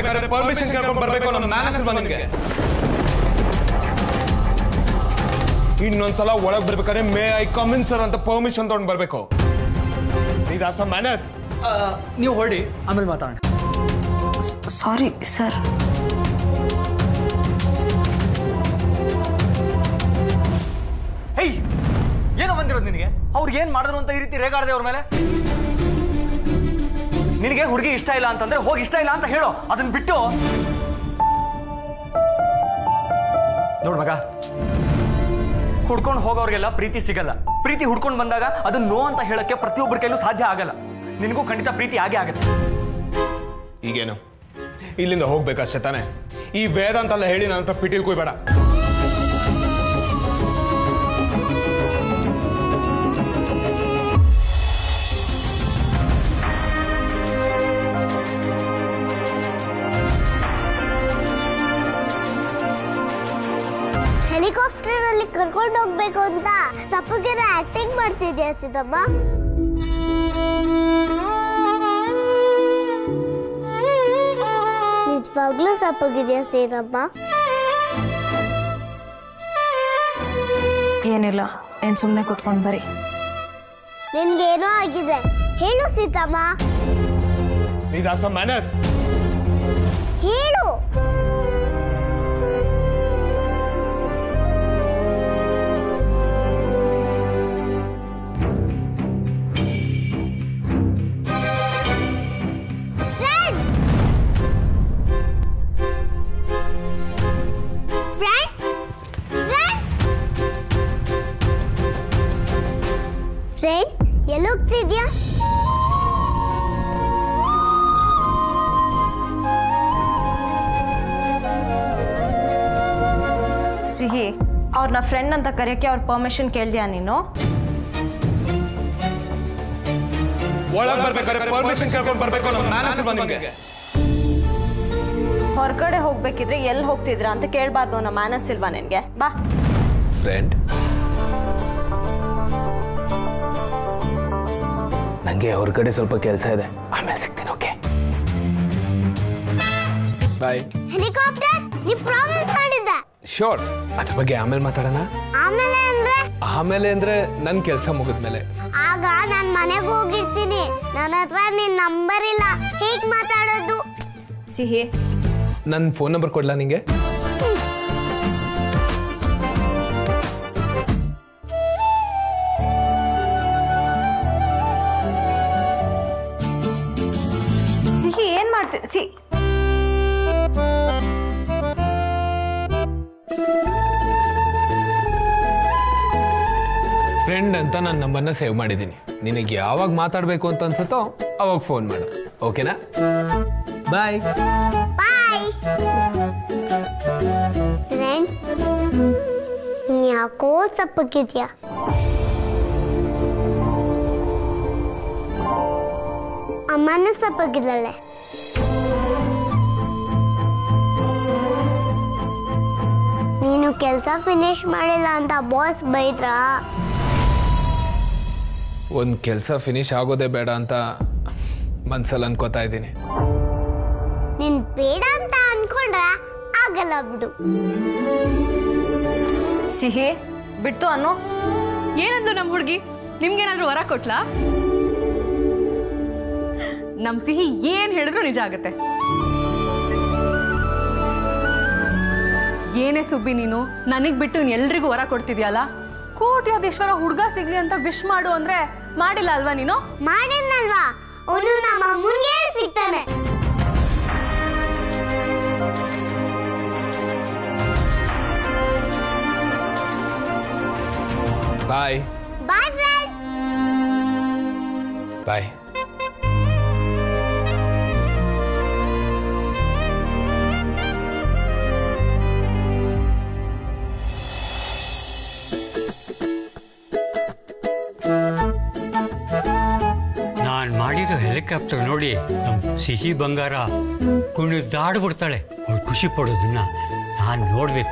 ಬರ್ಬೇಕಾದ್ರೆ ಪರ್ಮಿಷನ್ ಕೇಳ್ಕೊಂಡು ಬರ್ಬೇಕು ಅನ್ನೋ ಮ್ಯಾನಸ್ ಇಲ್ವಾ ನಿನ್ಗೆ ಇನ್ನೊಂದ್ಸಲ ಒಳಗ್ ಬರ್ಬೇಕಾದ್ರೆ ಮೇ ಐ ಕಮಿನ್ ಸರ್ ಅಂತ ಪರ್ಮಿಷನ್ ತಗೊಂಡ್ ಬರ್ಬೇಕು ಪ್ಲೀಸ್ ಆರ್ ಸಮ್ ಮ್ಯಾನಸ್ ನೀವು ಹೊರಡಿ ಆಮೇಲೆ ಮಾತಾಡೋಣ ಸಾರಿ ಸರ್ ಹೇಯ್ ಏನೋ ಬಂದಿರೋದು ನಿನಗೆ ಅವ್ರಿಗೆ ಏನ್ ಮಾಡಿದ್ರು ಅಂತ ಈ ರೀತಿ ರೇಗಾಡದೆ ಅವ್ರ ಮೇಲೆ ನಿನಗೆ ಹುಡುಗಿ ಇಷ್ಟ ಇಲ್ಲ ಅಂತಂದ್ರೆ ಹೋಗಿ ಇಷ್ಟ ಇಲ್ಲ ಅಂತ ಹೇಳು ಅದನ್ನ ಬಿಟ್ಟು ನೋಡ್ ಮಗ ಹುಡ್ಕೊಂಡು ಹೋಗೋರ್ಗೆಲ್ಲ ಪ್ರೀತಿ ಸಿಗಲ್ಲ ಪ್ರೀತಿ ಹುಡ್ಕೊಂಡು ಬಂದಾಗ ಅದನ್ನ ನೋ ಅಂತ ಹೇಳಕ್ಕೆ ಪ್ರತಿಯೊಬ್ಬರ ಕೈಲೂ ಸಾಧ್ಯ ಆಗಲ್ಲ ನಿನಗೂ ಖಂಡಿತ ಪ್ರೀತಿ ಆಗೇ ಆಗುತ್ತೆ ಈಗೇನು ಇಲ್ಲಿಂದ ಹೋಗ್ಬೇಕಷ್ಟೇ ತಾನೆ ಈ ವೇದ ಅಂತೆಲ್ಲ ಹೇಳಿ ನನ್ನ ಹತ್ರ ಪಿಟೀಲ್ ಕುಯ್ಬೇಡ ಹೆಲಿಕಾಪ್ಟರ್ ಅಲ್ಲಿ ಕರ್ಕೊಂಡು ಹೋಗ್ಬೇಕು ಅಂತ ಸಪ್ಪಗಿರ ಆಕ್ಟಿಂಗ್ ಮಾಡ್ತಿದ್ಯಾ ಸಿದ್ದಮ್ಮ ನಿಜವಾಗ್ಲೂ ಸಪ್ಪಗಿದ್ಯಾ ಸೀತಮ್ಮ ಏನಿಲ್ಲ ಏನು ಸುಮ್ಮನೆ ಕೂತ್ಕೊಂಡು ಬರೀ ನಿನ್ಗೇನೋ ಆಗಿದೆ ಹೇಳು Seethamma please are some manners ಹೇಳು Friend! Friend? Friend? Friend? ಎಲ್ಲಿ ಹೋಗ್ತಿದ್ಯಾ ಸಿಹಿ ಅವ್ರನ್ನ ಫ್ರೆಂಡ್ ಅಂತ ಕರೆಯೋಕ್ಕೆ ಅವ್ರ ಪರ್ಮಿಷನ್ ಕೇಳ್ದ್ಯಾ ನೀನು ಒಳಗ್ ಬರ್ಬೇಕಾದ್ರೆ ಪರ್ಮಿಷನ್ ಕೇಳ್ಕೊಂಡು ಬರ್ಬೇಕು ಅನ್ನೋ ಮ್ಯಾನಸ್ ಇಲ್ವಾ ನಿನ್ಗೆ ಹೊರಗಡೆ ಹೋಗ್ಬೇಕಿದ್ರೆ ಎಲ್ಲಿ ಹೋಗ್ತಿದ್ರಾ ಅಂತ ಕೇಳಬಾರ್ದು ಅನ್ನೋ ಮ್ಯಾನಸ್ ಇಲ್ವಾ ನಿನಗೆ ಬಾ ಫ್ರೆಂಡ್ ನನಗೆ ಹೊರಗಡೆ ಸ್ವಲ್ಪ ಕೆಲಸ ಇದೆ ಆಮೇಲೆ ಸಿಗ್ತೀನಿ ಓಕೆ ಬಾಯ್ ಹೆಲಿಕಾಪ್ಟರ್ ನೀ ಪ್ರಾಮಿಸ್ ಮಾಡಿದ್ದ ಶೋರ್ ಅದ್ರ ಬಗ್ಗೆ ಆಮೇಲೆ ಮಾತಾಡೋಣ ಆಮೇಲೆ ಅಂದ್ರೆ ಆಮೇಲೆ ಅಂದ್ರೆ ನನ್ನ ಕೆಲಸ ಮುಗಿದ್ಮೇಲೆ ಆಗ ನಾನ್ ಮನೆಗೆ ಹೋಗಿರ್ತೀನಿ ನನ್ನ ಹತ್ರ ನಿನ್ ನಂಬರ್ ಇಲ್ಲ ಹೇಗ್ ಮಾತಾಡೋದು ಸಿಹಿ ನನ್ನ ಫೋನ್ ನಂಬರ್ ಕೊಡ್ಲಾ ನಿಂಗೆ ಸಿಹಿ ಏನ್ ಮಾಡ್ತಿ ಸಿ ಫ್ರೆಂಡ್ ಅಂತ ನನ್ನ ನಂಬರ್ನ ಸೇವ್ ಮಾಡಿದ್ದೀನಿ ನಿನಗೆ ಯಾವಾಗ ಮಾತಾಡಬೇಕು ಅಂತ ಅನ್ಸುತ್ತೋ ಅವಾಗ ಫೋನ್ ಮಾಡು ಓಕೆನಾ ಬಾಯ್ ಬಾಯ್ ಫ್ರೆಂಡ್ ಯಾಕೋ ಸಪ್ಪಗಿದ್ಯಾ ಅಮ್ಮನೂ ಸಪ್ಪಗಿದ್ದಾಳೆ ನೀನು ಕೆಲಸ ಫಿನಿಶ್ ಮಾಡಿಲ್ಲ ಅಂತ ಬಾಸ್ ಬೈದ್ರಾ ಒಂದು ಕೆಲಸ ಫಿನಿಶ್ ಆಗೋದೇ ಬೇಡ ಅಂತ ಮನ್ಸಲ್ಲಿ ಅನ್ಕೋತಾ ಇದ್ದೀನಿ ನೀನ್ ಬೇಡ ಅಂತ ಅನ್ಕೊಂಡ್ರೆ ಆಗಲ್ಲ ಬಿಡು ಸಿಹಿ ಬಿಡ್ತು ಅನ್ನು ಏನಂದು ನಮ್ಮ ಹುಡುಗಿ ನಿಮ್ಗೇನಾದ್ರೂ ವರ ಕೊಟ್ಲಾ ನಮ್ ಸಿಹಿ ಏನ್ ಹೇಳಿದ್ರು ನಿಜ ಆಗುತ್ತೆ ಏನೇ ಸುಬ್ಬಿ ನೀನು ನನಗ್ ಬಿಟ್ಟು ಇನ್ ಎಲ್ರಿಗೂ ವರ ಕೊಡ್ತಿದ್ಯಲ್ಲ ಕೋಟ್ಯಾಧೀಶ್ವರ ಹುಡುಗ ಸಿಗ್ಲಿ ಅಂತ ವಿಶ್ ಮಾಡು ಅಂದ್ರೆ ಮಾಡಿಲ್ಲ ಅಲ್ವಾ ನೀನು ಮಾಡಿದ್ನಲ್ವಾ ಅವನು ನಮ್ಮ ಅಮ್ಮನ್ಗೆ ಸಿಗ್ತಾನೆ ಬಾಯ್ ಬಾಯ್ ಫ್ರೆಂಡ್ ಬಾಯ್ ನಾನು ಮಾಡಿರೋ ಹೆಲಿಕಾಪ್ಟರ್ ನೋಡಿ ನಮ್ಮ ಸಿಹಿ ಬಂಗಾರ ಕುಣಿದಾಡ್ಬಿಡ್ತಾಳೆ ಅವಳು ಖುಷಿ ಪಡೋದನ್ನ ನಾನು ನೋಡಬೇಕು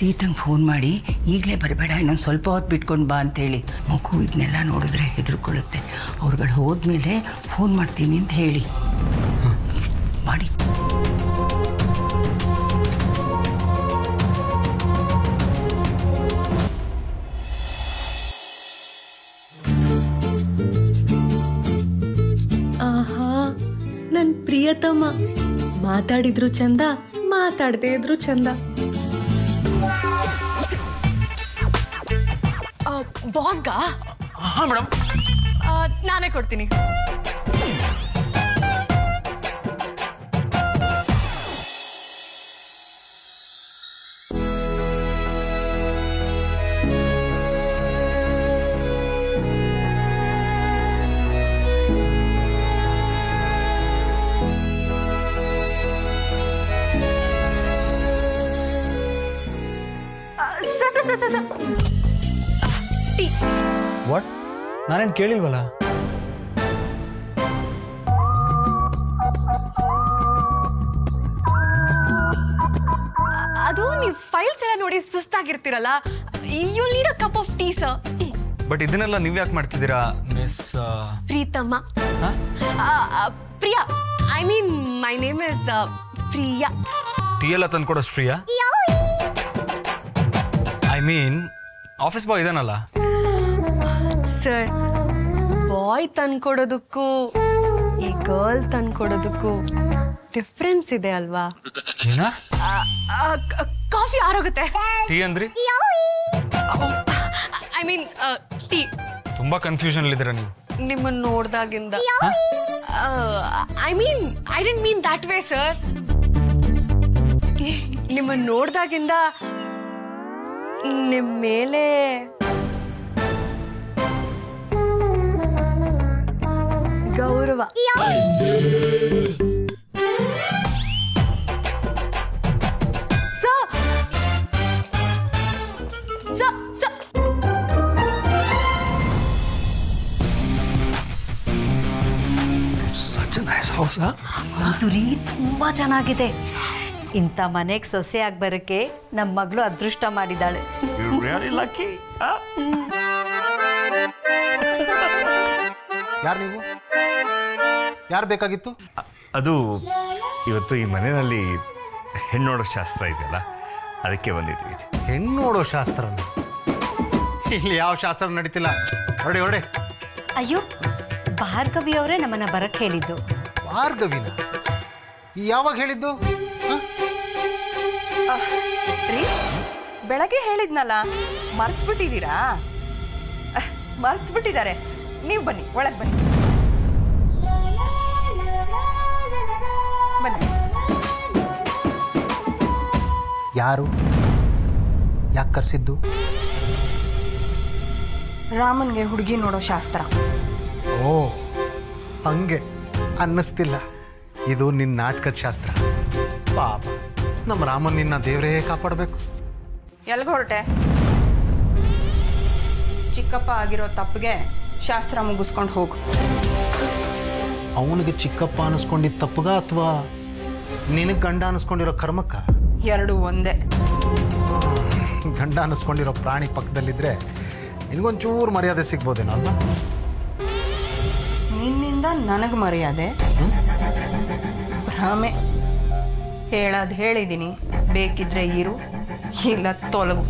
ಸೀತಂಗೆ ಫೋನ್ ಮಾಡಿ ಈಗಲೇ ಬರಬೇಡ ಇನ್ನೊಂದು ಸ್ವಲ್ಪ ಹೊತ್ತು ಬಿಟ್ಕೊಂಡು ಬಾ ಅಂತೇಳಿ ಮಗು ಇದನ್ನೆಲ್ಲ ನೋಡಿದ್ರೆ ಹೆದರ್ಕೊಳ್ಳುತ್ತೆ ಅವ್ರುಗಳು ಹೋದ್ಮೇಲೆ ಫೋನ್ ಮಾಡ್ತೀನಿ ಅಂತ ಹೇಳಿ ಹ್ಮ್. ಮಾಡಿ ಆಹಾ ನನ್ ಪ್ರಿಯತಮ ಮಾತಾಡಿದ್ರು ಚಂದ ಮಾತಾಡದೇ ಇದ್ರು ಚಂದ ಬಾಸ್ಗಾ ಹಾಂ ಮೇಡಮ್ ನಾನೇ ಕೊಡ್ತೀನಿ ಸ ಸ ಸ ಸ ಸ ಟೀ ವಾಟ್ ನಾನೇನು ಕೇಳಿಲ್ವಲ್ಲ ಅದು ನೀವು ಫೈಲ್ಸ್ ಎಲ್ಲ ನೋಡಿ ಸುಸ್ತಾಗಿರ್ತೀರಲ್ಲ you need a cup of tea sir but ಇದನ್ನೆಲ್ಲ ನೀವು ಯಾಕೆ ಮಾಡ್ತಿದ್ದೀರಾ ಮಿಸ್ ಪ್ರೀತಮ್ಮ ಆ, ಆ, Priya I mean my name is Priya tea ಎಲ್ಲ ತಂದ್ಕೊಡೋಷ್ಟು ಫ್ರೀಯಾ ಐ ಮೀನ್ ಆಫೀಸ್ ಬಾಯ್ ಇದಾನಲ್ಲ ಸರ್ ಬಾಯ್ ತಂದ್ಕೊಡೋದಕ್ಕೂ ಈ ಗರ್ಲ್ ತಂದ್ಕೊಡೋದಕ್ಕೂ ಡಿಫ್ರೆನ್ಸ್ ಇದೆ ಅಲ್ವಾ ಏನಾ ಕಾಫಿ ಆರೋಗುತ್ತೆ ಟೀ ಅಂದ್ರಿ ಐ ಮೀನ್ ಟೀ ತುಂಬಾ ಕನ್ಫ್ಯೂಷನ್ ಇದ್ದೀರಾ ನೀವು ನಿಮ್ಮನ್ನ ನೋಡ್ದಾಗಿಂದ I mean I don't mean that way sir ನಿಮ್ಮನ್ನ ನೋಡ್ದಾಗಿಂದ ನಿಮ್ಮ ಮೇಲೆ ಗೌರವ ಸರ್ ಸರ್ ಸರ್ ಹೌದು ರೀ ತುಂಬ ಚೆನ್ನಾಗಿದೆ ಇಂಥ ಮನೆಗೆ ಸೊಸೆ ಆಗಿ ಬರೋಕ್ಕೆ ನಮ್ಮ ಮಗಳು ಅದೃಷ್ಟ ಮಾಡಿದ್ದಾಳೆ ಯಾರು ನೀವು ಯಾರು ಬೇಕಾಗಿತ್ತು ಅದು ಇವತ್ತು ಈ ಮನೆಯಲ್ಲಿ ಹೆಣ್ಣೋಡೋ ಶಾಸ್ತ್ರ ಇದೆಯಲ್ಲ ಅದಕ್ಕೆ ಬಂದಿದ್ದೀವಿ ಹೆಣ್ಣು ನೋಡೋ ಶಾಸ್ತ್ರ ಇಲ್ಲಿ ಯಾವ ಶಾಸ್ತ್ರ ನಡೀತಿಲ್ಲ ಹೊರಡಿ ಹೊರಡಿ ಅಯ್ಯೋ ಭಾರ್ಗವಿ ಅವರೇ ನಮ್ಮನ್ನ ಬರಕ್ಕೆ ಹೇಳಿದ್ದು ಭಾರ್ಗವಿನ ಯಾವಾಗ ಹೇಳಿದ್ದು ಹ? ರೀ ಬೆಳಗ್ಗೆ ಹೇಳಿದ್ನಲ್ಲ ಮರ್ತ್ಬಿಟ್ಟಿದ್ದೀರಾ ಮರ್ತ್ಬಿಟ್ಟಿದ್ದಾರೆ ನೀವು ಬನ್ನಿ ಒಳಗೆ ಬನ್ನಿ ಬನ್ನಿ ಯಾರು ಯಾಕೆ ಕರೆಸಿದ್ದು ರಾಮನ್ಗೆ ಹುಡುಗಿ ನೋಡೋ ಶಾಸ್ತ್ರ ಓ ಹಂಗೆ ಅನ್ನಿಸ್ತಿಲ್ಲ ಇದು ನಿನ್ನ ನಾಟಕದ ಶಾಸ್ತ್ರ ಪಾಪ ನಮ್ಮ ರಾಮನ್ ನಿನ್ನ ದೇವರೇ ಕಾಪಾಡಬೇಕು ಎಲ್ಗ ಹೊರಟೆ ಚಿಕ್ಕಪ್ಪ ಆಗಿರೋ ತಪ್ಪಿಗೆ ಶಾಸ್ತ್ರ ಮುಗಿಸ್ಕೊಂಡು ಹೋಗು ಅವನಿಗೆ ಚಿಕ್ಕಪ್ಪ ಅನಿಸ್ಕೊಂಡಿದ್ದ ತಪ್ಪಗ ಅಥವಾ ನಿನಗೆ ಗಂಡ ಅನಿಸ್ಕೊಂಡಿರೋ ಕರ್ಮಕ್ಕ ಎರಡು ಒಂದೇ ಗಂಡ ಅನಿಸ್ಕೊಂಡಿರೋ ಪ್ರಾಣಿ ಪಕ್ಕದಲ್ಲಿದ್ರೆ ನಿನಗೊಂಚೂರು ಮರ್ಯಾದೆ ಸಿಗ್ಬೋದೇನೋ ಅಲ್ವಾ ನಿನ್ನಿಂದ ನನಗೆ ಮರ್ಯಾದೆ ಭ್ರಮೆ ಹೇಳೋದು ಹೇಳಿದ್ದೀನಿ ಬೇಕಿದ್ರೆ ಇರು ಇಲ್ಲ ತೊಲಗು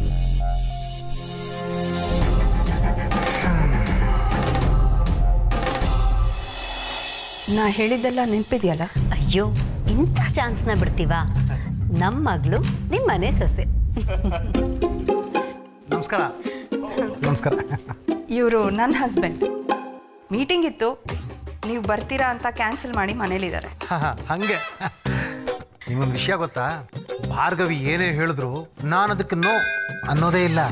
ನಾ ಹೇಳಿದ್ದೆಲ್ಲ ನೆನಪಿದೆಯಲ್ಲ ಅಯ್ಯೋ ಇಂಥ ಚಾನ್ಸ್ನ ಬಿಡ್ತೀವಾ ನಮ್ಮ ಮಗಳು ನಿಮ್ಮ ಮನೆ ಸೊಸೆ ನಮಸ್ಕಾರ ನಮಸ್ಕಾರ ಇವರು ನನ್ನ ಹಸ್ಬೆಂಡ್ ಮೀಟಿಂಗ್ ಇತ್ತು ನೀವು ಬರ್ತೀರಾ ಅಂತ ಕ್ಯಾನ್ಸಲ್ ಮಾಡಿ ಮನೇಲಿದ್ದಾರೆ ಹಾ, ಹಾ, ಹಂಗೆ ನಿಮಗೊಂದು ವಿಷಯ ಗೊತ್ತಾ ಭಾರ್ಗವಿ ಏನೇ ಹೇಳಿದ್ರು ನಾನು ಅದಕ್ಕೆ ನೋ ಅನ್ನೋದೇ ಇಲ್ಲ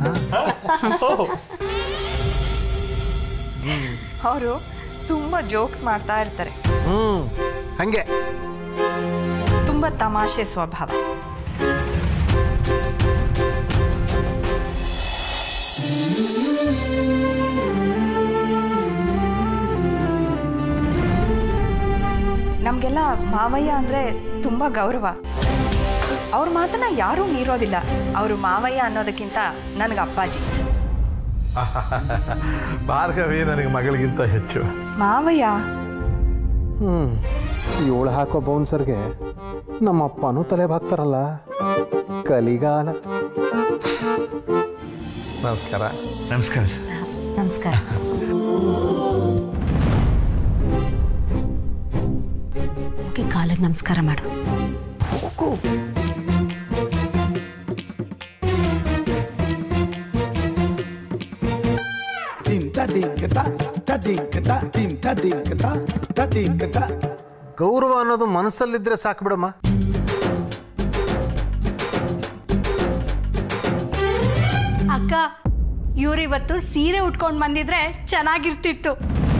ಅವರು ತುಂಬ ಜೋಕ್ಸ್ ಮಾಡ್ತಾ ಇರ್ತಾರೆ ಹ್ಮ್ ಹಂಗೆ ತುಂಬ ತಮಾಷೆ ಸ್ವಭಾವ ನಮಗೆಲ್ಲ ಮಾವಯ್ಯ ಅಂದರೆ ತುಂಬ ಗೌರವ ಅವ್ರ ಮಾತನ್ನ ಯಾರೂ ಮೀರೋದಿಲ್ಲ ಅವರು ಮಾವಯ್ಯ ಅನ್ನೋದಕ್ಕಿಂತ ನನಗೆ ಅಪ್ಪಾಜಿ ಭಾರ್ಗವಿ ನನಗೆ ಮಗಳಿಗಿಂತ ಹೆಚ್ಚು ಮಾವಯ್ಯ ಹ್ಞೂ ಇವಳು ಹಾಕೋ ಬೌನ್ಸರ್ಗೆ ನಮ್ಮ ಅಪ್ಪನೂ ತಲೆ ಬಾಗ್ತಾರಲ್ಲ ಕಲಿಗಾಲ ನಮಸ್ಕಾರ ನಮಸ್ಕಾರ ಸರ್ ನಮಸ್ಕಾರ ಹೋಗಿ ಕಾಲಿಗೆ ನಮಸ್ಕಾರ ಮಾಡು ಹೋಗು ಗೌರವ ಅನ್ನೋದು ಮನಸ್ಸಲ್ಲಿದ್ರೆ ಸಾಕು ಬಿಡಮ್ಮ ಅಕ್ಕ ಇವ್ರಿವತ್ತು ಸೀರೆ ಉಟ್ಕೊಂಡು ಬಂದಿದ್ರೆ ಚೆನ್ನಾಗಿರ್ತಿತ್ತು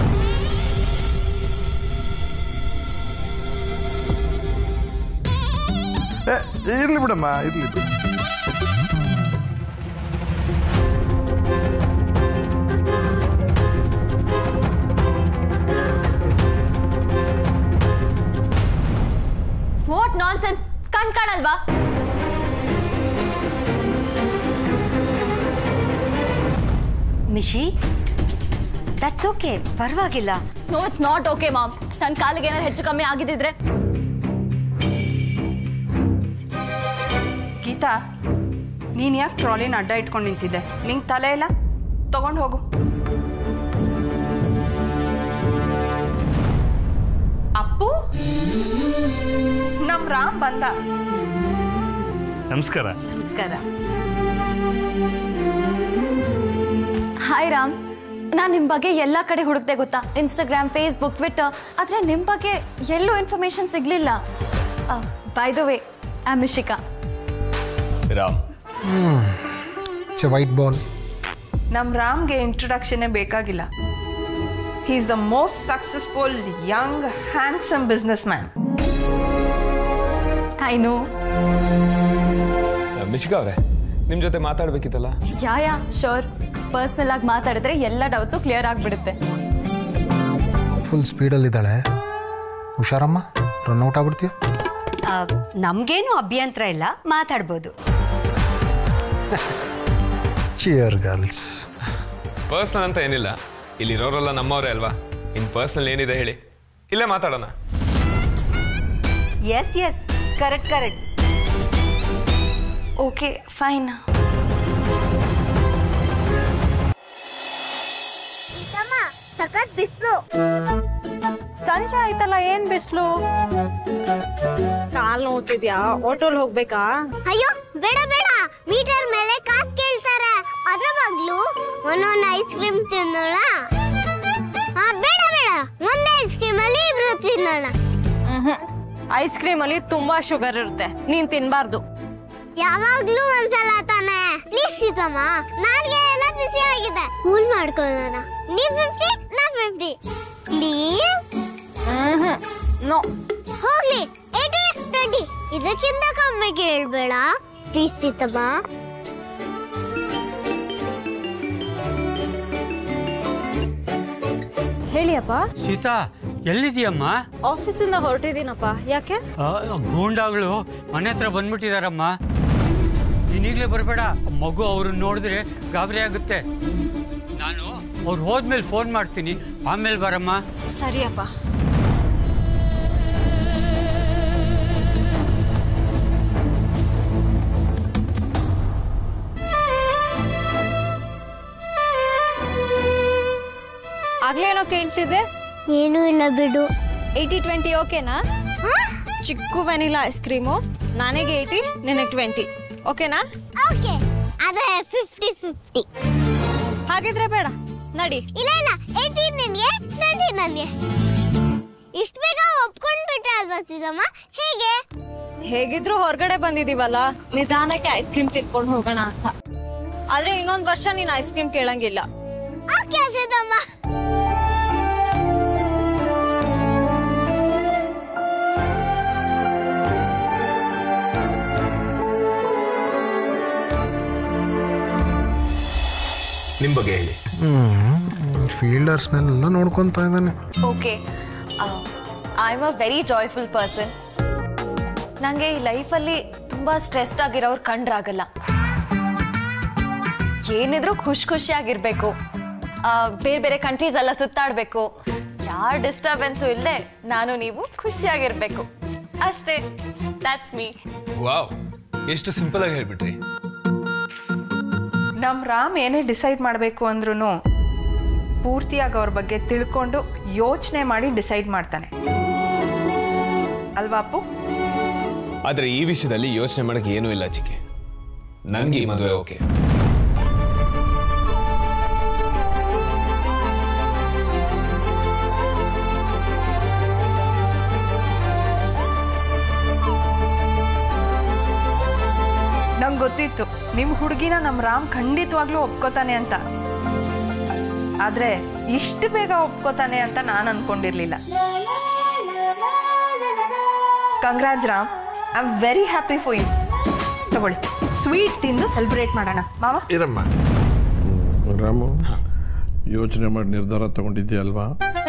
ಏ ಇರ್ಲಿ ಬಿಡಮ್ಮ ಇರ್ಲಿ ಬಿಡು. ವಾಟ್ ನಾನ್ ಸೆನ್ಸ್ ಕಣ್ ಕಾಣಲ್ವಾ ಮಿಶಿ ದಟ್ಸ್ ಓಕೆ ಪರವಾಗಿಲ್ಲ no it's not okay mom ನನ್ನ ಕಾಲಿಗೆ ಏನಾದ್ರು ಹೆಚ್ಚು ಕಮ್ಮಿ ಆಗಿದ್ದಿದ್ರೆ ಗೀತಾ ನೀನು ಯಾಕೆ ಟ್ರಾಲಿನ ಅಡ್ಡ ಇಟ್ಕೊಂಡು ನಿಂತಿದ್ದೆ ನಿಂಗೆ ತಲೆ ಇಲ್ಲ ತಗೊಂಡು ಹೋಗು ಅಪ್ಪು ನಮ್ ರಾಮ್ ಬಂದ ನಮಸ್ಕಾರ ನಮಸ್ಕಾರ ಹಾಯ್ ರಾಮ್ ನಾನು ನಿಮ್ಮ ಬಗ್ಗೆ ಎಲ್ಲ ಕಡೆ ಹುಡುಕ್ದೆ ಗೊತ್ತಾ ಇನ್ಸ್ಟಾಗ್ರಾಮ್ ಫೇಸ್ಬುಕ್ ಟ್ವಿಟ್ಟರ್ ಆದರೆ ನಿಮ್ಮ ಬಗ್ಗೆ ಎಲ್ಲೂ ಇನ್ಫಾರ್ಮೇಷನ್ ಸಿಗಲಿಲ್ಲ by the way I Mishika Ram it's a white ball ನಮ್ ರಾಮ್ಗೆ ಇಂಟ್ರೊಡಕ್ಷನ್ನೇ ಬೇಕಾಗಿಲ್ಲ he is the most successful young handsome business man I know Mishika ಅವರೇ ನಿಮ್ಮ ಜೊತೆ ಮಾತಾಡ್ಬೇಕಿತ್ತಲ್ಲ ಯಾ ಯಾ ಶೋರ್ ಪರ್ಸ್ನಲ್ ಆಗಿ ಮಾತಾಡಿದ್ರೆ ಎಲ್ಲ ಡೌಟ್ಸು ಕ್ಲಿಯರ್ ಆಗಿಬಿಡುತ್ತೆ ಫುಲ್ ಸ್ಪೀಡಲ್ಲಿದ್ದಾಳೆ ಹುಷಾರಮ್ಮ ರನ್ ಔಟ್ ಆಗ್ಬಿಡ್ತೀಯ ಆ, ನಮ್ಗೇನು ಅಭ್ಯಂತರ ಇಲ್ಲ ಮಾತಾಡ್ಬೋದು ಚಿಯರ್ ಗರ್ಲ್ಸ್ ಪರ್ಸ್ನಲ್ ಅಂತ ಏನಿಲ್ಲ ಇಲ್ಲಿರೋರೆಲ್ಲ ನಮ್ಮವರೇ ಅಲ್ವಾ ಇನ್ನು ಪರ್ಸ್ನಲ್ ಏನಿದೆ ಹೇಳಿ ಇಲ್ಲೇ ಮಾತಾಡೋಣ yes yes correct correct okay fine ಸಖತ್ ಬಿಸ್ಲು ಸಂಜೆ ಆಯ್ತಲ್ಲ ಏನ್ ಬಿಸ್ಲು ಕಾಲ್ ನೋಡ್ತಿದ್ಯಾ ಆಟೋಲ್ ಹೋಗ್ಬೇಕಾ ಅಯ್ಯೋ ಬೇಡ ಬೇಡ ಮೀಟರ್ ಮೇಲೆ ಕಾಸ್ ಕೇಳ್ತಾರೆ ಅದ್ರ ಬಗ್ಲು ಒಂದೊಂದು ಐಸ್ ಕ್ರೀಮ್ ತಿನ್ನೋಣ ಆ, ಬೇಡ ಬೇಡ ಒಂದೇ ಐಸ್ ಕ್ರೀಮ್ ಅಲ್ಲಿ ಇಬ್ರು ತಿನ್ನೋಣ ಐಸ್ ಕ್ರೀಮ್ ಅಲ್ಲಿ ತುಂಬಾ ಶುಗರ್ ಇರುತ್ತೆ ನೀನ್ ತಿನ್ಬಾರ್ದು ಯಾವಾಗ್ಲೂ ಒಂದ್ಸಲ ತಾನೆ ಪ್ಲೀಸ್ ಸೀತಮ್ಮ ನಾಲ್ಗೆ ಎಲ್ಲ ಬಿಸಿ ಆಗಿದೆ ಕೂಲ್ ಮಾಡ್ಕೊಳ್ಳೋಣ ನೀವ್ ಫಿಫ್ಟಿ ನಾ ಫಿಫ್ಟಿ ಪ್ಲೀಸ್ ನೋ ಹೋಗ್ಲಿ ಏಟಿ ಟ್ವೆಂಟಿ ಇದಕ್ಕಿಂತ ಕಮ್ಮಿ ಕೇಳ್ಬೇಡ ಪ್ಲೀಸ್ ಸೀತಮ್ಮ ಹೇಳಿ ಅಪ್ಪ ಸೀತಾ ಎಲ್ಲಿದೆಯಮ್ಮ ಆಫೀಸಿಂದ ಹೊರಟಿದ್ದೀನಪ್ಪ ಯಾಕೆ ಗೂಂಡಾಗಳು ಮನೆ ಹತ್ರ ಬಂದ್ಬಿಟ್ಟಿದಾರಮ್ಮ ನೀನೀಗಲೇ ಬರಬೇಡ ಮಗು ಅವ್ರನ್ನ ನೋಡಿದ್ರೆ ಗಾಬರಿ ಆಗುತ್ತೆ ನಾನು ಅವ್ರು ಹೋದ್ಮೇಲೆ ಫೋನ್ ಮಾಡ್ತೀನಿ ಆಮೇಲೆ ಬರಮ್ಮ ಸರಿ ಅಪ್ಪ ಆಗ್ಲೇನೋ ಕೇಳ್ತಿದ್ದೆ ಏನೂ ಇಲ್ಲ ಬಿಡು ಏಯ್ಟಿ ಟ್ವೆಂಟಿ ಓಕೆನಾ ಚಿಕ್ಕು ವೆನಿಲಾ ಐಸ್ ಕ್ರೀಮು ನನಗೆ ಏಯ್ಟಿ ನಿನಗೆ ಟ್ವೆಂಟಿ ಓಕೆನಾ ಓಕೆ ಅದೇ ಫಿಫ್ಟಿ ಫಿಫ್ಟಿ ಹಾಗಿದ್ರೆ ಬೇಡ ನಡಿ ಇಲ್ಲ ಇಲ್ಲ ಏಯ್ಟಿ ನಿನ್ಗೆ ಟ್ವೆಂಟಿ ನನಗೆ ಇಷ್ಟು ಬೇಗ ಒಪ್ಕೊಂಡ್ ಬಿಟ್ರೆ ಅಲ್ವಾ ಸೀತಮ್ಮ ಹೇಗೆ ಹೇಗಿದ್ರು ಹೊರಗಡೆ ಬಂದಿದೀವಲ್ಲ ನಿಧಾನಕ್ಕೆ ಐಸ್ ಕ್ರೀಮ್ ತಿನ್ಕೊಂಡು ಹೋಗೋಣ ಅಂತ ಆದ್ರೆ ಇನ್ನೊಂದ್ ವರ್ಷ ನೀನ್ ಐಸ್ ಕ್ರೀಮ್ ಕೇಳಂಗಿಲ್ಲ ಓಕೆ ಸೀತಮ್ಮ ನಿಮ್ಮ ಬಗ್ಗೆ ಹೇಳಿ ಹ್ಞೂ ಫೀಲ್ಡರ್ಸ್ನೆಲ್ಲ ನೋಡ್ಕೊತಾ ಇದ್ದಾನೆ okay I am a very joyful person ನನಗೆ ಈ ಲೈಫಲ್ಲಿ ತುಂಬ ಸ್ಟ್ರೆಸ್ಡ್ ಆಗಿರೋರು ಕಂಡ್ರಾಗಲ್ಲ ಏನಿದ್ರು ಖುಷಿ ಖುಷಿಯಾಗಿರ್ಬೇಕು ಬೇರೆ ಬೇರೆ ಕಂಟ್ರೀಸ್ ಎಲ್ಲ ಸುತ್ತಾಡಬೇಕು ಯಾರ ಡಿಸ್ಟರ್ಬೆನ್ಸು ಇಲ್ಲದೆ ನಾನು ನೀವು ಖುಷಿಯಾಗಿರ್ಬೇಕು ಅಷ್ಟೇ ದ್ಯಾಟ್ಸ್ ಮೀ ವಾವ್ ಎಷ್ಟು ಸಿಂಪಲ್ ಆಗಿ ಹೇಳ್ಬಿಟ್ರಿ ನಮ್ಮ ರಾಮ್ ಏನೇ ಡಿಸೈಡ್ ಮಾಡಬೇಕು ಅಂದ್ರೂ ಪೂರ್ತಿಯಾಗಿ ಅವ್ರ ಬಗ್ಗೆ ತಿಳ್ಕೊಂಡು ಯೋಚನೆ ಮಾಡಿ ಡಿಸೈಡ್ ಮಾಡ್ತಾನೆ ಅಲ್ವಾ ಅಪ್ಪು ಆದ್ರೆ ಈ ವಿಷಯದಲ್ಲಿ ಯೋಚನೆ ಮಾಡಕ್ಕೆ ಏನೂ ಇಲ್ಲ ಚಿಕ್ಕಿ ನನ್ಗೆ ಈ ಮದುವೆ ಓಕೆ ನಂಗೆ ಗೊತ್ತಿತ್ತು ನಿಮ್ಮ ಹುಡುಗಿನ ನಮ್ಮ ರಾಮ್ ಖಂಡಿತವಾಗ್ಲೂ ಒಪ್ಕೋತಾನೆ ಅಂತ ಆದ್ರೆ ಇಷ್ಟು ಬೇಗ ಒಪ್ಕೋತಾನೆ ಅಂತ ನಾನು ಅನ್ಕೊಂಡಿರ್ಲಿಲ್ಲ congrats Ram I am very happy for you ತಗೊಳ್ಳಿ ಸ್ವೀಟ್ ತಿಂದು ಸೆಲೆಬ್ರೇಟ್ ಮಾಡೋಣ ಮಾವ ಇರಮ್ಮ ರಾಮು ಯೋಚನೆ ಮಾಡಿ ನಿರ್ಧಾರ ತಗೊಂಡಿದ್ಯಲ್ವಾ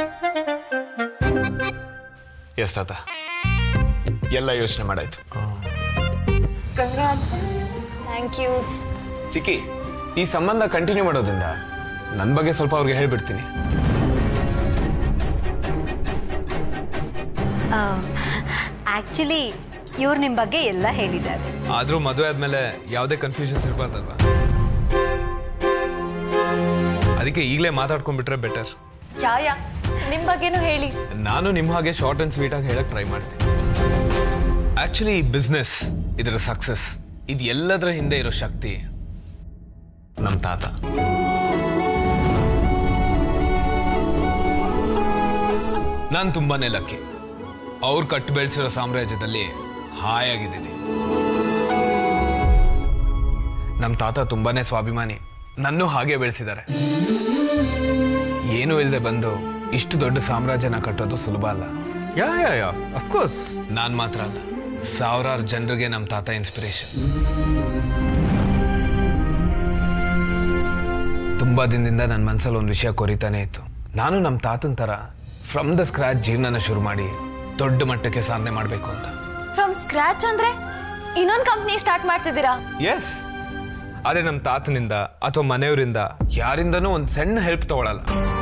ಎಸ್ ತಾತ ಎಲ್ಲ ಯೋಚನೆ ಮಾಡಾಯ್ತು ಕಂಗ್ರಾಜ್ ಥ್ಯಾಂಕ್ ಯು ಚಿಕ್ಕಿ ಈ ಸಂಬಂಧ ಕಂಟಿನ್ಯೂ ಮಾಡೋದ್ರಿಂದ ನನ್ನ ಬಗ್ಗೆ ಸ್ವಲ್ಪ ಅವ್ರಿಗೆ ಹೇಳ್ಬಿಡ್ತೀನಿ ಆ್ಯಕ್ಚುಲಿ ಇವ್ರು ನಿಮ್ಮ ಬಗ್ಗೆ ಎಲ್ಲ ಹೇಳಿದ್ದಾರೆ ಆದ್ರೂ ಮದುವೆ ಆದ್ಮೇಲೆ ಯಾವುದೇ ಕನ್ಫ್ಯೂಷನ್ಸ್ ಇರಬಾರ್ದಲ್ವಾ ಅದಕ್ಕೆ ಈಗಲೇ ಮಾತಾಡ್ಕೊಂಡ್ಬಿಟ್ರೆ ಬೆಟರ್ ಚಾಯ ನಿಮ್ಮ ಬಗ್ಗೆನೂ ಹೇಳಿ ನಾನು ನಿಮ್ಮ ಹಾಗೆ ಶಾರ್ಟ್ ಅಂಡ್ ಸ್ವೀಟ್ ಆಗಿ ಹೇಳಕ್ ಟ್ರೈ ಮಾಡ್ತೀನಿ ಆಕ್ಚುಲಿ ಈ ಬಿಸ್ನೆಸ್ ಇದರ ಸಕ್ಸಸ್ ಇದು ಎಲ್ಲದರ ಹಿಂದೆ ಇರೋ ಶಕ್ತಿ ನಮ್ಮ ತಾತ ನಾನು ತುಂಬಾನೇ ಲಕ್ಕಿ ಅವ್ರು ಕಟ್ಟು ಬೆಳೆಸಿರೋ ಸಾಮ್ರಾಜ್ಯದಲ್ಲಿ ಹಾಯಾಗಿದ್ದೀನಿ ನಮ್ಮ ತಾತ ತುಂಬಾನೇ ಸ್ವಾಭಿಮಾನಿ ನನ್ನೂ ಹಾಗೆ ಬೆಳೆಸಿದ್ದಾರೆ ಏನೂ ಇಲ್ಲದೆ ಬಂದು ಇಷ್ಟು ದೊಡ್ಡ ಸಾಮ್ರಾಜ್ಯನ ಕಟ್ಟೋದು ಸುಲಭ ಅಲ್ಲ ಯಾ ಯಾ ಯಾ ಅಫ್ಕೋರ್ಸ್ ನಾನು ಮಾತ್ರ ಅಲ್ಲ ಸಾವಿರಾರು ಜನರಿಗೆ ನಮ್ಮ ತಾತ ಇನ್ಸ್ಪಿರೇಷನ್ ತುಂಬಾ ದಿನದಿಂದ ನನ್ನ ಮನಸ್ಸಲ್ಲಿ ಒಂದು ವಿಷಯ ಕೊರಿತಾನೆ ಇತ್ತು ನಾನು ನಮ್ಮ ತಾತನ ಥರ ಫ್ರಮ್ ದ ಸ್ಕ್ರಾಚ್ ಜೀವನನ ಶುರು ಮಾಡಿ ದೊಡ್ಡ ಮಟ್ಟಕ್ಕೆ ಸಾಧನೆ ಮಾಡಬೇಕು ಅಂತ ಫ್ರಮ್ ಸ್ಕ್ರ್ಯಾಚ್ ಅಂದ್ರೆ ಇನ್ನೊಂದು ಕಂಪ್ನಿ ಸ್ಟಾರ್ಟ್ ಮಾಡ್ತಿದ್ದೀರಾ ಎಸ್ ಆದರೆ ನಮ್ಮ ತಾತನಿಂದ ಅಥವಾ ಮನೆಯವರಿಂದ ಯಾರಿಂದನೂ ಒಂದು ಸಣ್ಣ ಹೆಲ್ಪ್ ತಗೊಳಲ್ಲ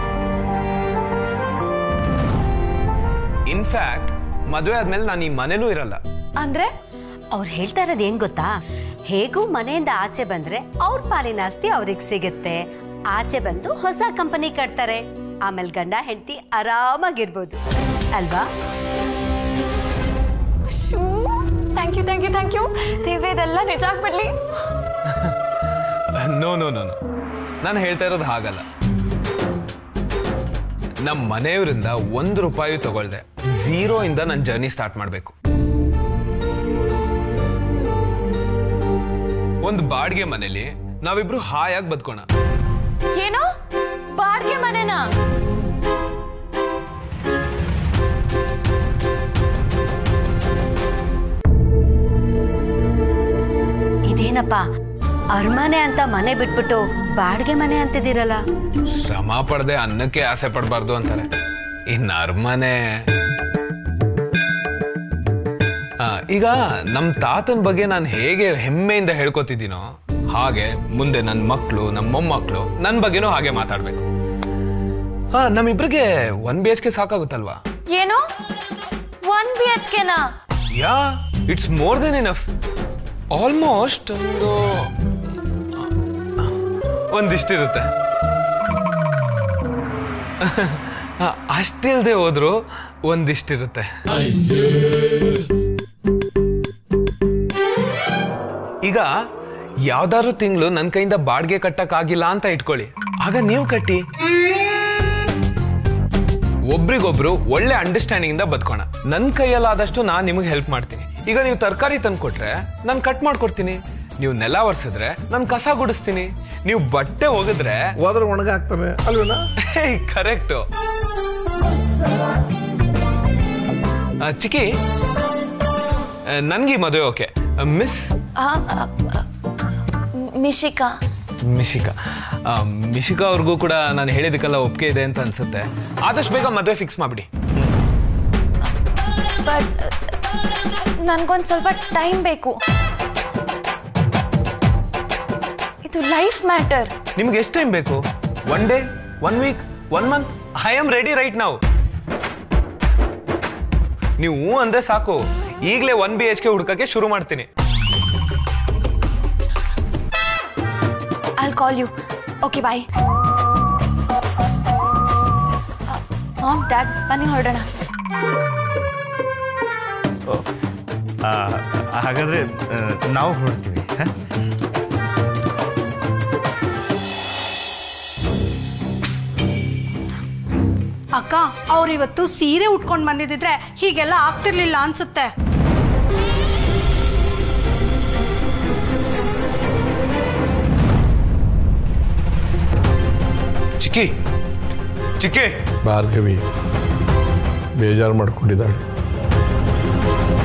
ಇನ್ಫ್ಯಾಕ್ಟ್ ಮದುವೆ ಆದ್ಮೇಲೆ ನಾನು ಈ ಮನೇಲೂ ಇರಲ್ಲ ಅಂದ್ರೆ ಅವ್ರು ಹೇಳ್ತಾ ಇರೋದು ಏನ್ ಗೊತ್ತಾ ಹೇಗೂ ಮನೆಯಿಂದ ಆಚೆ ಬಂದ್ರೆ ಅವ್ರ ಪಾಲಿನ ಆಸ್ತಿ ಅವ್ರಿಗೆ ಸಿಗುತ್ತೆ ಆಚೆ ಬಂದು ಹೊಸ ಕಂಪನಿ ಕಟ್ತಾರೆ ಆಮೇಲೆ ಗಂಡ ಹೆಂಡತಿ ಆರಾಮಾಗಿರ್ಬೋದು ಅಲ್ವಾ thank you thank you thank you ದೇವ್ರೆ ಇದೆಲ್ಲ ನಿಜ ಆಗ್ಬಿಡ್ಲಿ ನೋ ನೋ ನೋ ನೋ ನಾನು ಹೇಳ್ತಾ ಇರೋದು ಹಾಗಲ್ಲ ನಮ್ಮ ಮನೆಯವರಿಂದ ಒಂದು ರೂಪಾಯಿ ತಗೊಳ್ದೆ ಝೀರೋ ಇಂದ ನನ್ನ ಜರ್ನಿ ಸ್ಟಾರ್ಟ್ ಮಾಡಬೇಕು ಒಂದು ಬಾಡಿಗೆ ಮನೇಲಿ ನಾವಿಬ್ರು ಹಾಯಾಗಿ ಬದುಕೋಣ ಏನು ಬಾಡ್ಗೆ ಮನೆನಾ ಇದೇನಪ್ಪ ಅರಮನೆ ಅಂತ ಮನೆ ಬಿಟ್ಬಿಟ್ಟು ಬಾಡಿಗೆ ಮನೆ ಅಂತಿದ್ದೀರಲ್ಲ ಶ್ರಮ ಪಡದೆ ಅನ್ನಕ್ಕೆ ಆಸೆ ಪಡಬಾರ್ದು ಅಂತಾರೆ ಇನ್ನು ಅರಮನೆ ಆ, ಈಗ ನಮ್ಮ ತಾತನ ಬಗ್ಗೆ ನಾನು ಹೇಗೆ ಹೆಮ್ಮೆಯಿಂದ ಹೇಳ್ಕೊತಿದ್ದೀನೋ ಹಾಗೆ ಮುಂದೆ ನನ್ನ ಮಕ್ಕಳು ನಮ್ಮ ಮೊಮ್ಮಕ್ಕಳು ನನ್ನ ಬಗ್ಗೆನೂ ಹಾಗೆ ಮಾತಾಡಬೇಕು ಹಾ ನಮ್ಮಿಬ್ರಿಗೆ ಒನ್ ಬಿ ಎಚ್ ಕೆ ಸಾಕಾಗುತ್ತಲ್ವಾ ಏನು ಒನ್ ಬಿ ಎಚ್ ಕೆನಾ yeah it's more than enough almost ಒಂದು ಒಂದಿಷ್ಟಿರುತ್ತೆ ಆ, ಅಷ್ಟಿಲ್ದೆ ಹೋದ್ರು ಒಂದಿಷ್ಟಿರುತ್ತೆ ಈಗ ಯಾವ್ದಾದ್ರು ತಿಂಗಳು ನನ್ನ ಕೈಯಿಂದ ಬಾಡಿಗೆ ಕಟ್ಟಕ್ಕಾಗಿಲ್ಲ ಅಂತ ಇಟ್ಕೊಳ್ಳಿ ಆಗ ನೀವು ಕಟ್ಟಿ ಒಬ್ರಿಗೊಬ್ರು ಒಳ್ಳೆ ಅಂಡರ್ಸ್ಟ್ಯಾಂಡಿಂಗ್ ಇಂದ ಬದುಕೋಣ ನನ್ನ ಕೈಯಲ್ಲಾದಷ್ಟು ನಾನು ನಿಮಗೆ ಹೆಲ್ಪ್ ಮಾಡ್ತೀನಿ ಈಗ ನೀವು ತರಕಾರಿ ತಂದ್ಕೊಟ್ರೆ ನಾನು ಕಟ್ ಮಾಡ್ಕೊಡ್ತೀನಿ ನೀವು ನೆಲ ಒರೆಸಿದ್ರೆ ನಾನು ಕಸ ಗುಡಿಸ್ತೀನಿ ನೀವು ಬಟ್ಟೆ ಒಗೆದ್ರೆ ಹೋದ್ರೆ ಒಣಗಾಗ್ತಾನೆ ಅಲ್ವೇನಾ ಕರೆಕ್ಟು ಚಿಕ್ಕಿ ನನ್ಗೆ ಮದುವೆ ಓಕೆ ಮಿಸ್ ಆ, ಆ, ಆ, ಮಿಶಿಕಾ ಮಿಶಿಕಾ ಆ, ಮಿಶಿಕಾ ಅವ್ರಿಗೂ ಕೂಡ ನಾನು ಹೇಳಿದಕ್ಕೆಲ್ಲ ಒಪ್ಪಿಗೆ ಇದೆ ಅಂತ ಅನ್ಸುತ್ತೆ ಆದಷ್ಟು ಬೇಗ ಮದುವೆ ಫಿಕ್ಸ್ ಮಾಡ್ಬಿಡಿ ಬಟ್ ನನ್ಗೊಂದು ಸ್ವಲ್ಪ ಟೈಮ್ ಬೇಕು ಇದು ಲೈಫ್ ಮ್ಯಾಟರ್ ನಿಮ್ಗೆ ಎಷ್ಟು ಟೈಮ್ ಬೇಕು one day one week one month I am ready right ನಾವು ನೀವು ಹ್ಞೂ ಅಂದೆ ಸಾಕು ಈಗಲೇ ಒನ್ ಬಿ ಎಚ್ ಕೆ ಹುಡ್ಕಕ್ಕೆ ಶುರು ಮಾಡ್ತೀನಿ I'll call you. Okay, bye. Mom dad ಬನ್ನಿ ಹೊರಡೋಣ ಆ, ಹಾಗಾದ್ರೆ ಆ, ನಾವು ಹೊರಡ್ತೀವಿ ಹ? ಅಕ್ಕ ಅವ್ರು ಇವತ್ತು ಸೀರೆ ಉಟ್ಕೊಂಡು ಬಂದಿದ್ರೆ ಹೀಗೆಲ್ಲ ಆಗ್ತಿರ್ಲಿಲ್ಲ ಅನ್ಸುತ್ತೆ ಚಿಕ್ಕಿ ಚಿಕ್ಕಿ ಭಾರ್ಗವಿ ಬೇಜಾರು ಮಾಡ್ಕೊಂಡಿದ್ದಾಳೆ